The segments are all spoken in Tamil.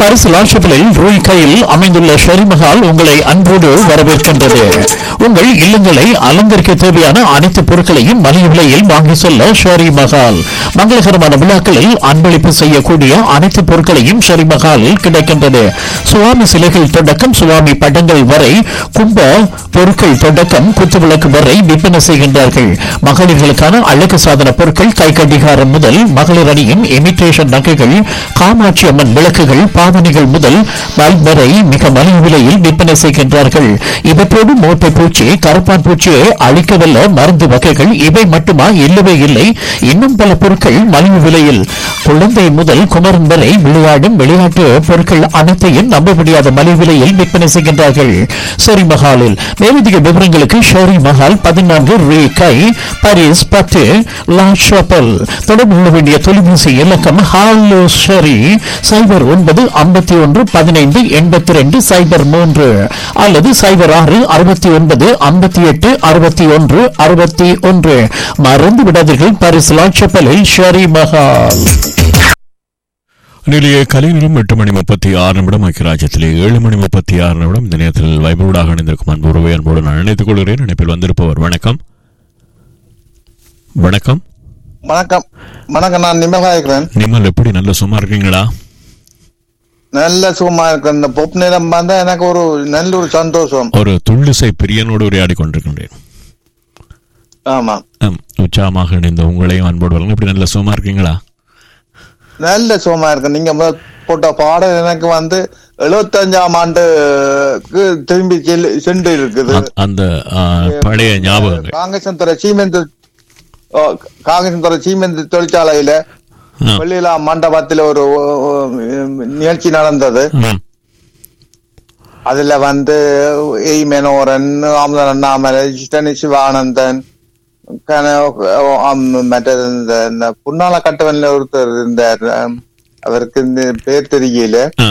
பரிசு லாஷபிளில் ரூய் கையில் அமைந்துள்ள ஷெரிமஹால் உங்களை அன்போடு வரவேற்கின்றது உங்கள் இல்லங்களை அலங்கரிக்க தேவையான அனைத்து பொருட்களையும் மலிவு விலையில் வாங்கி செல்ல ஷெரி மஹால் மங்களகரமான விழாக்களில் அன்பளிப்பு செய்யக்கூடிய அனைத்து பொருட்களையும் ஷெரி மஹாலில் கிடைக்கின்றது சுவாமி சிலைகள் தொடக்கம் சுவாமி படங்கள் வரை கும்ப பொருட்கள் தொடக்கம் குத்துவிளக்கு வரை விற்பனை செய்கின்றார்கள் மகளிர்களுக்கான அழகு சாதன பொருட்கள் கை கடிகாரம் முதல் மகளிர் அணியின் இமிட்டேஷன் நகைகள் காமாட்சி அம்மன் விளக்குகள் பாவனைகள் முதல் பல்ப் வரை மிக மலிவு விலையில் விற்பனை செய்கின்றார்கள் இவற்றோடு மூட்டை பூச்சி கருப்பான் பூச்சியை அழிக்கவல்ல மருந்து வகைகள் இவை மட்டுமா இல்லவே இல்லை இன்னும் பல பொருட்கள் மலிவு விலையில் குழந்தை முதல் குமரன் வரை விளையாடும் விளையாட்டு பொருட்கள் அனைத்தையும் நம்ப முடியாத மலிவு விலையில் விற்பனை செய்கின்றார்கள் ஷெரி மஹாலில் மேலதிக விவரங்களுக்கு ஷெரி மஹால் பதினான்கு ரே கை பாரிஸ் பத்து லா ஷாப்பல் தொடர்பு கொள்ள வேண்டிய தொலைபேசி இலக்கம் ஹாலோ ஷெரி சைபர் ஒன்பது ஐம்பத்தி ஒன்று பதினைந்து எண்பத்தி ரெண்டு சைபர் மூன்று அல்லது சைபர் ஆறு அறுபத்தி ஒன்பது ஐம்பத்தி எட்டு அறுபத்தி ஒன்று அறுபத்தி ஒன்று மறந்து விடாதீர்கள் பாரிஸ் லா ஷாப்பலில் ஷெரி மஹால் நிலைய கலைஞரும் எட்டு மணி முப்பத்தி ஆறு நிமிடம் ஐக்கியராஜ்யத்திலே ஏழு மணி முப்பத்தி ஆறு நிமிடம் இந்த நேரத்தில் வைபவூடாக இணைந்திருக்கும் அன்பு உறவை அன்போடு நான் நினைத்துக் கொள்கிறேன் நினைப்பில் வந்திருப்பவர் வணக்கம் வணக்கம் வணக்கம் வணக்கம் நான் நிம்மலா இருக்கிறேன் நிமல் எப்படி நல்ல சும்மா இருக்கீங்களா நல்ல சுகமா இருக்கிறேன் இந்த பொப் நிலம் வந்தா எனக்கு ஒரு நல்ல ஒரு சந்தோஷம் ஒரு துள்ளிசை பிரியனோடு உரையாடி கொண்டிருக்கின்றேன் ஆமா ஆம், உற்சாகமாக இணைந்த உங்களையும் அன்போடு வரலாம் எப்படி நல்ல சும்மா இருக்கீங்களா நல்ல சுகமா இருக்கு நீங்க முதல் போட்ட பாடல் எனக்கு வந்து எழுபத்தஞ்சாம் ஆண்டுக்கு திரும்பி செல்லு சென்று இருக்குது அந்த- அந்த ஆ, பழைய ஞாபகங்கள் காங்கிரஸ் துறை சீமெந்து ஓ, காங்கிரஸ் துறை சீமெந்து தொழிற்சாலையில ஆ. வெள்ளிலா மண்டபத்தில் ஒரு ஓ, ஓ, நிகழ்ச்சி நடந்தது ம், அதுல வந்து எய் மெனோரன் அமுதன் அண்ணாமலை ஸ்டனி சிவானந்தன் கன- ஆம், மற்றது இந்த இந்த புன்னால கட்டவன்ல ஒருத்தர் இருந்தார் ஆம், அவருக்கு இந்த பேர் தெரியல ஆ.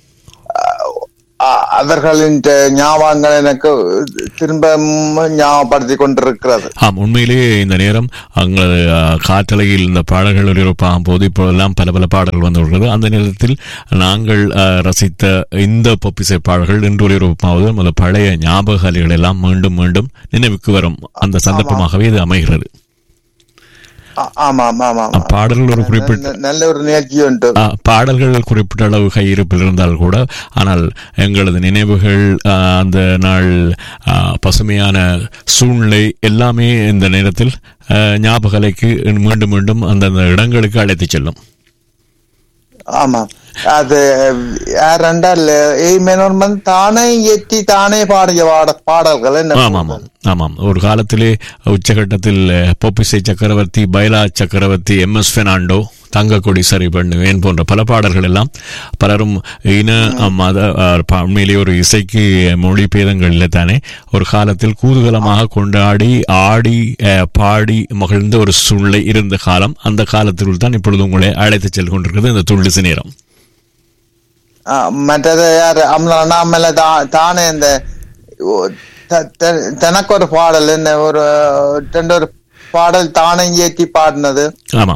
அ- அவர்களின் ட- ஞாபகங்கள் எனக்கு திரும்ப ஞாபகப்படுத்தி கொண்டிருக்கிறது ஆம் உண்மையிலேயே இந்த நேரம் அங்கே காற்றலையில் இந்த பாடல்கள் ஒளிபரப்பாகும் போது இப்போதெல்லாம் பல பல பாடல்கள் வந்து வருகிறது அந்த நேரத்தில் நாங்கள் ஆ, ரசித்த இந்த பொப்பிசை பாடல்கள் இன்று ஒளிபரப்பாவது நமது பழைய ஞாபக அலைகள் எல்லாம் மீண்டும் மீண்டும் நினைவுக்கு வரும் அந்த சந்தர்ப்பமாகவே இது அமைகிறது ஆ- ஆமா ஆமா ஆமா ஆமா. பாடல்கள் ஒரு குறிப்பிட்ட நல்ல- நல்ல ஒரு நிகழ்ச்சி உண்டு ஆ, பாடல்கள் குறிப்பிட்ட அளவு கையிருப்பில் இருந்தால் கூட ஆனால் எங்களது நினைவுகள் ஆ, அந்த நாள் ஆ, பசுமையான சூழ்நிலை எல்லாமே இந்த நேரத்தில் ஆ, ஞாபக அலைக்கு மீண்டும் மீண்டும் அந்தந்த இடங்களுக்கு அழைத்துச் செல்லும் ஆமா அது யார் ரெண்டால் ஏய் மெனோன் வந்து தானே ஏற்றி தானே பாடிய பாட பாடல்கள் என்ன ஆமாம் ஆமாம் ஆமாம் ஒரு காலத்திலே உச்சகட்டத்தில் அஹ், பொப்பிசை சக்கரவர்த்தி பைலா சக்கரவர்த்தி எம் எஸ் பெர்னாண்டோ தங்கக்கொடி சரி பண்ணுவேன் போன்ற பல பாடல்கள் எல்லாம் பலரும் இன அஹ், மத அஹ், ப- உண்மையிலேயே ஒரு இசைக்கு மொழி பேதங்கள் இல்லை தானே ஒரு காலத்தில் கூதுகலமாக கொண்டாடி ஆடி அஹ், பாடி மகிழ்ந்த ஒரு சூழ்நிலை இருந்த காலம் அந்த காலத்திற்குள் தான் இப்பொழுது உங்களை அழைத்துச் சென்று கொண்டிருக்கிறது இந்த துள்ளிசு நேரம் ஆ, மற்றது யார் அம்ல அண்ணாமலை தா- தானே இந்த ஓ, த- த- தனக்கு ஒரு பாடல் என்ன ஒரு ரெண்டு ஒரு பாடல் தானே ஏற்றி பாடினது ஆமாம்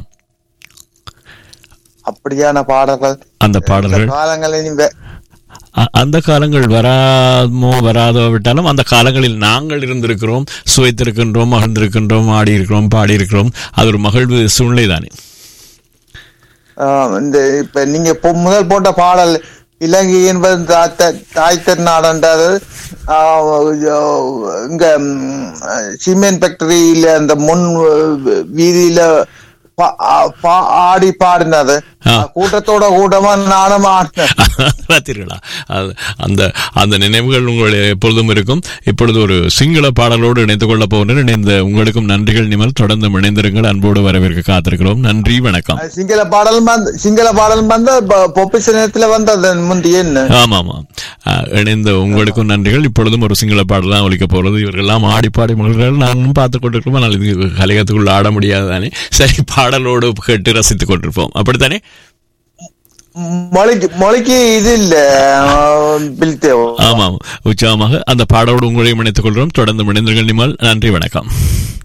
அப்படியான பாடல்கள் அந்த பாடல்கள் காலங்களில் வே- அ- அந்த காலங்கள் வராமோ வராதோ விட்டாலும் அந்த காலங்களில் நாங்கள் இருந்திருக்கிறோம் சுவைத்திருக்கின்றோம் மகிழ்ந்திருக்கின்றோம் ஆடி இருக்கிறோம் பாடி இருக்கிறோம் அது ஒரு மகிழ்வு சூழ்நிலை தானே ஆ, இந்த இப்ப நீங்க இப்போ முதல் போட்ட பாடல் இலங்கை என்பது தா- த- தாய் திருநாடுன்றது ஆ, இங்க ம், சிமெண்ட் ஃபேக்டரியில அந்த முன் வீதியில பா- ஆ, பா- ஆடி பாடினது ஆ. கூட்டத்தோட கூட்டமா நானும் ஆடினேன் பார்த்தீர்களா அது- அந்த அந்த நினைவுகள் உங்களுடைய எப்பொழுதும் இருக்கும் இப்பொழுது ஒரு சிங்கள பாடலோடு இணைத்துக் கொள்ளப் போகிறேன் இணைந்த உங்களுக்கும் நன்றிகள் நிமல் தொடர்ந்து இணைந்திருங்கள் அன்போடு வரவேற்க காத்திருக்கிறோம் நன்றி வணக்கம் சிங்கள பாடல் வந்து சிங்கள பாடல் வந்து பொப்பிச நேரத்துல வந்தது முந்தைய என்ன ஆமா ஆமா அஹ், இணைந்த உங்களுக்கும் நன்றிகள் இப்பொழுதும் ஒரு சிங்கள பாடல் தான் ஒலிக்க போறது இவர்கள்லாம் ஆடி பாடி மகிழ்கிறார்கள் நானும் பார்த்து கொண்டிருக்கிறோம் ஆனால் இது கலையத்துக்குள்ள ஆட முடியாது தானே சரி பாடலோடு கேட்டு ரசித்துக் கொண்டிருப்போம் அப்படித்தானே மொழிக்கு மொழிக்கு இது இல்ல பில்தேவோ ஆமாம் உற்சாகமாக அந்த பாடலோடு உங்களையும் இணைத்துக் கொள்கிறோம் தொடர்ந்து இணைந்தீர்கள் நிமல் நன்றி வணக்கம்